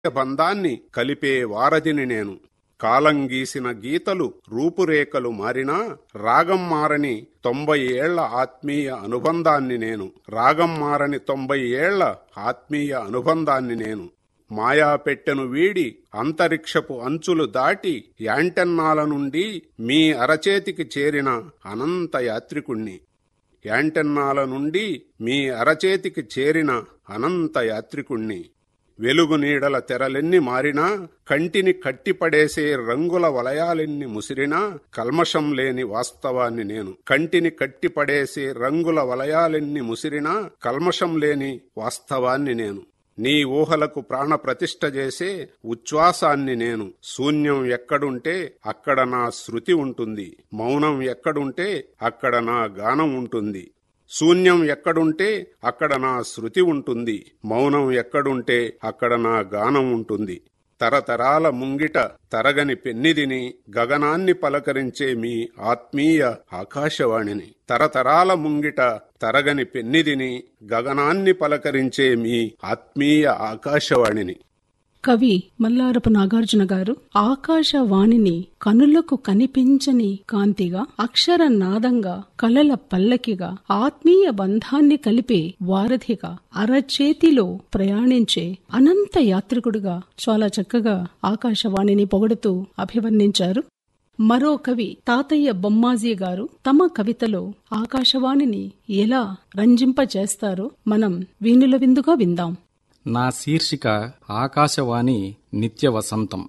బంధాన్ని కలిపే వారధిని నేను కాలం గీసిన గీతలు రూపురేఖలు మారినా రాగం మారని తొంభై ఏళ్ల ఆత్మీయ అనుబంధాన్ని నేను రాగం మారని తొంభై ఏళ్ల ఆత్మీయ అనుబంధాన్ని నేను మాయా పెట్టెను వీడి అంతరిక్షపు అంచులు దాటి యాంటెన్నాల నుండి మీ అరచేతికి చేరిన అనంత యాత్రికుణ్ణి యాంటెన్నాల నుండి మీ అరచేతికి చేరిన అనంత యాత్రికుణ్ణి వెలుగు నీడల తెరలెన్ని మారినా కంటిని కట్టిపడేసే రంగుల వలయాలెన్ని ముసిరినా కల్మషం లేని వాస్తవాన్ని నేను కంటిని కట్టిపడేసే రంగుల వలయాలెన్ని ముసిరినా కల్మషం లేని వాస్తవాన్ని నేను నీ ఊహలకు ప్రాణ ప్రతిష్ఠ చేసే ఉచ్ఛ్వాసాన్ని నేను శూన్యం ఎక్కడుంటే అక్కడ నా శృతి ఉంటుంది మౌనం ఎక్కడుంటే అక్కడ నా గానం ఉంటుంది శూన్యం ఎక్కడుంటే అక్కడ నా శృతి ఉంటుంది మౌనం ఎక్కడుంటే అక్కడ నా గానం ఉంటుంది తరతరాల ముంగిట తరగని పెన్నిదిని గగనాన్ని పలకరించే మీ ఆత్మీయ ఆకాశవాణిని తరతరాల ముంగిట తరగని పెన్నిదిని గగనాన్ని పలకరించే మీ ఆత్మీయ ఆకాశవాణిని కవి మల్లారపు నాగార్జున గారు ఆకాశవాణిని కనులకు కనిపించని కాంతిగా అక్షర నాదంగా కలల పల్లకిగా ఆత్మీయ బంధాన్ని కలిపే వారధిగా అరచేతిలో ప్రయాణించే అనంత యాత్రికుడుగా చాలా చక్కగా ఆకాశవాణిని పొగడుతూ అభివర్ణించారు మరో కవి తాతయ్య బొమ్మాజీ గారు తమ కవితలో ఆకాశవాణిని ఎలా రంజింపచేస్తారో మనం వీణుల విందుగా విందాం నా శీర్షిక ఆకాశవాణి నిత్య వసంతం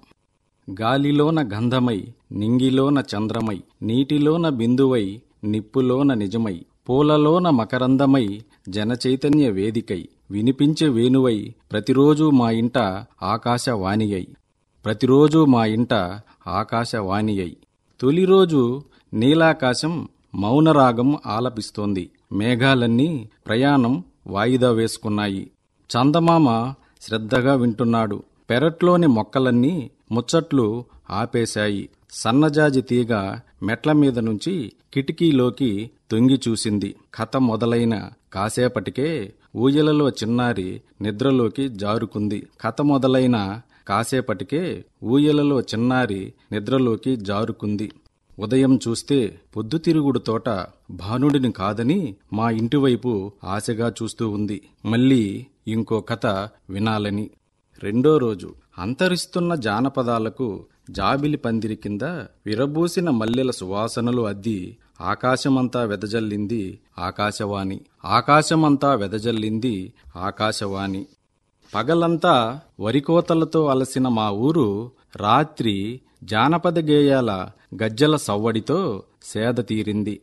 గాలిలోన గంధమై నింగిలోన చంద్రమై నీటిలోన బిందువై నిప్పులోన నిజమై పూలలోన మకరందమై జనచైతన్య వేదికై వినిపించే వేణువై ప్రతిరోజు మా ఇంట ఆకాశవాణి అయి ప్రతిరోజు మా ఇంట ఆకాశవాణి అయి తొలి రోజు నీలాకాశం మౌనరాగం ఆలపిస్తోంది మేఘాలన్నీ ప్రయాణం వాయిదా వేసుకున్నాయి చందమామ శ్రద్ధగా వింటున్నాడు పెరట్లోని మొక్కలన్నీ ముచ్చట్లు ఆపేశాయి సన్నజాజి తీగ మెట్ల మీద నుంచి కిటికీలోకి తొంగి చూసింది కథ మొదలైన కాసేపటికే ఊయలలో చిన్నారి నిద్రలోకి జారుకుంది కథ మొదలైన కాసేపటికే ఊయలలో చిన్నారి నిద్రలోకి జారుకుంది ఉదయం చూస్తే పొద్దుతిరుగుడు తోట భానుడిని కాదని మా ఇంటివైపు ఆశగా చూస్తూ ఉంది మళ్ళీ ఇంకో కథ వినాలని రెండో రోజు అంతరిస్తున్న జానపదాలకు జాబిలి పందిరి కింద విరబూసిన మల్లెల సువాసనలు అద్ది ఆకాశమంతా వెదజల్లింది ఆకాశవాణి ఆకాశమంతా వెదజల్లింది ఆకాశవాణి పగలంతా వరికోతలతో అలసిన మా ఊరు రాత్రి జానపద గేయాల గజ్జల సవ్వడితో సేద తీరింది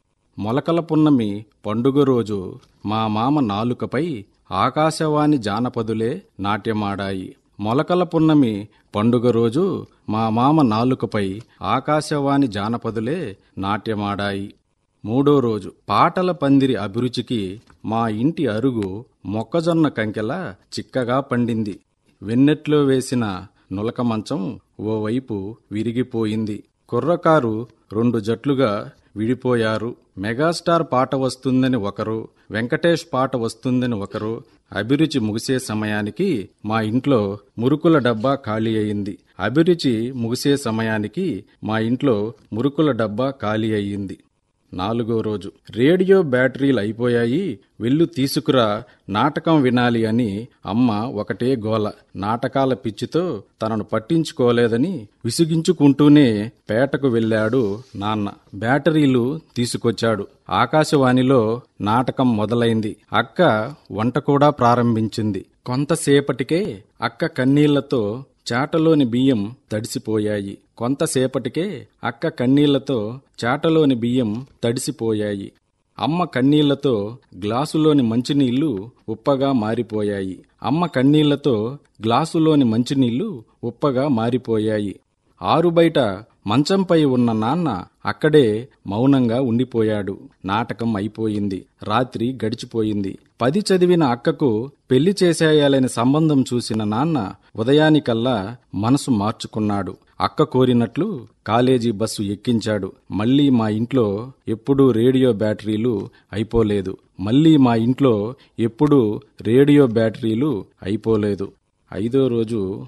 మొలకల పున్నమి పండుగ రోజు మా మామ నాలుకపై ఆకాశవాణి జానపదులే నాట్యమాడాయి మొలకల పున్నమి పండుగ రోజు మా మామ నాలుకపై ఆకాశవాణి జానపదులే నాట్యమాడాయి మూడో రోజు పాటల పందిరి అభిరుచికి మా ఇంటి అరుగు మొక్కజొన్న కంకెల చిక్కగా పండింది వెన్నెట్లో వేసిన నులక మంచం ఓవైపు విరిగిపోయింది కుర్రకారు రెండు జట్లుగా విడిపోయారు మెగాస్టార్ పాట వస్తుందని ఒకరు వెంకటేష్ పాట వస్తుందని ఒకరు అభిరుచి ముగిసే సమయానికి మా ఇంట్లో మురుకుల డబ్బా ఖాళీ అయింది అభిరుచి ముగిసే సమయానికి మా ఇంట్లో మురుకుల డబ్బా ఖాళీ అయ్యింది నాలుగో రోజు రేడియో బ్యాటరీలు అయిపోయాయి వెళ్ళు తీసుకురా నాటకం వినాలి అని అమ్మ ఒకటే గోల నాటకాల పిచ్చితో తనను పట్టించుకోలేదని విసిగించుకుంటూనే పేటకు వెళ్ళాడు నాన్న బ్యాటరీలు తీసుకొచ్చాడు ఆకాశవాణిలో నాటకం మొదలైంది అక్క వంట కూడా ప్రారంభించింది కొంతసేపటికే అక్క కన్నీళ్లతో చాటలోని బియ్యం తడిసిపోయాయి కొంతసేపటికే అక్క కన్నీళ్లతో చాటలోని బియ్యం తడిసిపోయాయి అమ్మ కన్నీళ్లతో గ్లాసులోని మంచినీళ్లు ఉప్పగా మారిపోయాయి అమ్మ కన్నీళ్లతో గ్లాసులోని మంచినీళ్లు ఉప్పగా మారిపోయాయి ఆరుబయట మంచంపై ఉన్న నాన్న అక్కడే మౌనంగా ఉండిపోయాడు నాటకం అయిపోయింది రాత్రి గడిచిపోయింది పది చదివిన అక్కకు పెళ్లి చేసేయాలని సంబంధం చూసిన నాన్న ఉదయానికల్లా మనసు మార్చుకున్నాడు అక్క కోరినట్లు కాలేజీ బస్సు ఎక్కించాడు మళ్ళీ మా ఇంట్లో ఎప్పుడూ రేడియో బ్యాటరీలు అయిపోలేదు మళ్ళీ మా ఇంట్లో ఎప్పుడూ రేడియో బ్యాటరీలు అయిపోలేదు ఐదో రోజు